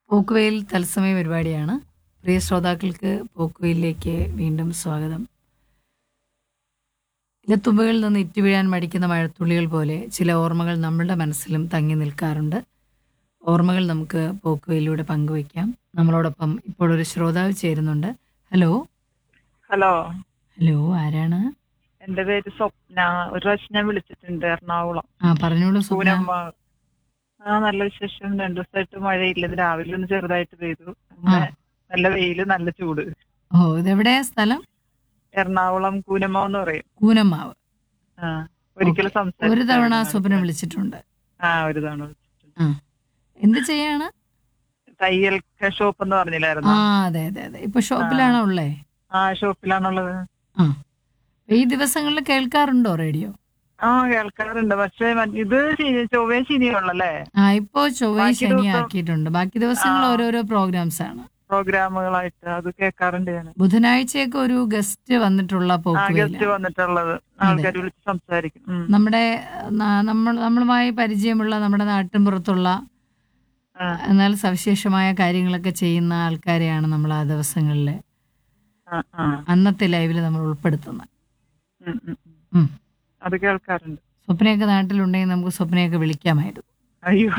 പോക്കുവെയിൽ തത്സമയ പരിപാടിയാണ് പ്രിയ ശ്രോതാക്കൾക്ക് പോക്കുവെയിലേക്ക് വീണ്ടും സ്വാഗതം ഇലത്തുമ്പകളിൽ നിന്ന് ഇറ്റുവീഴാൻ മടിക്കുന്ന മഴത്തുള്ളികൾ പോലെ ചില ഓർമ്മകൾ നമ്മളുടെ മനസ്സിലും തങ്ങി നിൽക്കാറുണ്ട് ഓർമ്മകൾ നമുക്ക് പോക്കുവെയിലൂടെ പങ്കുവയ്ക്കാം നമ്മളോടൊപ്പം ഇപ്പോൾ ഒരു ശ്രോതാവ് ചേരുന്നുണ്ട് ഹലോ ഹലോ ഹലോ ആരാണ് എന്റെ പേര് സ്വപ്ന ഒരു പ്രാവശ്യം ഞാൻ വിളിച്ചിട്ടുണ്ട് എറണാകുളം ആ പറഞ്ഞോളൂ സ്വപ്ന പൂനമ്മ ആ നല്ല വിശേഷം രണ്ടു ദിവസമായിട്ട് മഴയില്ല ഇത് രാവിലെ ഒന്ന് ചെറുതായിട്ട് പെയ്തു പിന്നെ ആ. നല്ല വെയില് നല്ല ചൂട് ഓ ഇതെവിടെയാ സ്ഥലം എറണാകുളം കൂനമ്മ എന്ന് പറയും കൂനമ്മാവ് ആ ഒരിക്കലും ഒരു തവണ സംസാരിച്ചു സ്വപ്ന വിളിച്ചിട്ടുണ്ട് ആ ഒരു തവണ വിളിച്ചിട്ടുണ്ട്. ആ എന്ത് ചെയ്യാണ് തയ്യൽ ഷോപ്പ് എന്ന് ആ പറഞ്ഞില്ലായിരുന്നു അതെ അതെ അതെ ഇപ്പൊ ഷോപ്പിലാണോ ഉള്ളേ ആ ഷോപ്പിലാണുള്ളത് ആ ഈ ദിവസങ്ങളിൽ കേൾക്കാറുണ്ടോ റേഡിയോ ആ കേൾക്കാറുണ്ട് പക്ഷെ മറ്റ് ഇത് ശനി- ചൊവ്വയും ശനിയുള്ളല്ലേ ആ ഇപ്പോ ചൊവ്വ ബാക്കി ശനി ദിവസം- ആക്കിയിട്ടുണ്ട് ബാക്കി ദിവസങ്ങൾ ആ. ഓരോരോ പ്രോഗ്രാംസ് ആണ് പ്രോഗ്രാമുകളായിട്ട് അത് കേൾക്കാറുണ്ട് ഞാൻ ബുധനാഴ്ചയൊക്കെ ഒരു ഗസ്റ്റ് വന്നിട്ടുള്ള ആ പോക്കുവയില ഗസ്റ്റ് വന്നിട്ടുള്ളത് ആൾക്കാർ വിളിച്ച് സംസാരിക്കും ഉം. നമ്മുടെ ന- നമ്മൾ നമ്മളുമായി പരിചയമുള്ള നമ്മുടെ നാട്ടിൻപുറത്തുള്ള ആ. എന്നാൽ സവിശേഷമായ കാര്യങ്ങളൊക്കെ ചെയ്യുന്ന ആൾക്കാരെയാണ് നമ്മൾ ആ ദിവസങ്ങളിൽ ആ, ആ. അന്നത്തെ ലൈവിൽ നമ്മൾ ഉൾപ്പെടുത്തുന്നത് ഉം, ഉം, ഉം. ഉം. അത് കേൾക്കാറുണ്ട് സ്വപ്നയൊക്കെ നാട്ടിലുണ്ടെങ്കിൽ നമുക്ക് സ്വപ്നയൊക്കെ വിളിക്കാമായിരുന്നു അയ്യോ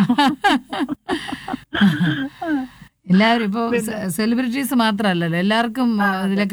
എല്ലാവരും ഇപ്പൊ സെലിബ്രിറ്റീസ് മാത്രമല്ലല്ലോ എല്ലാവർക്കും ഇതിലെ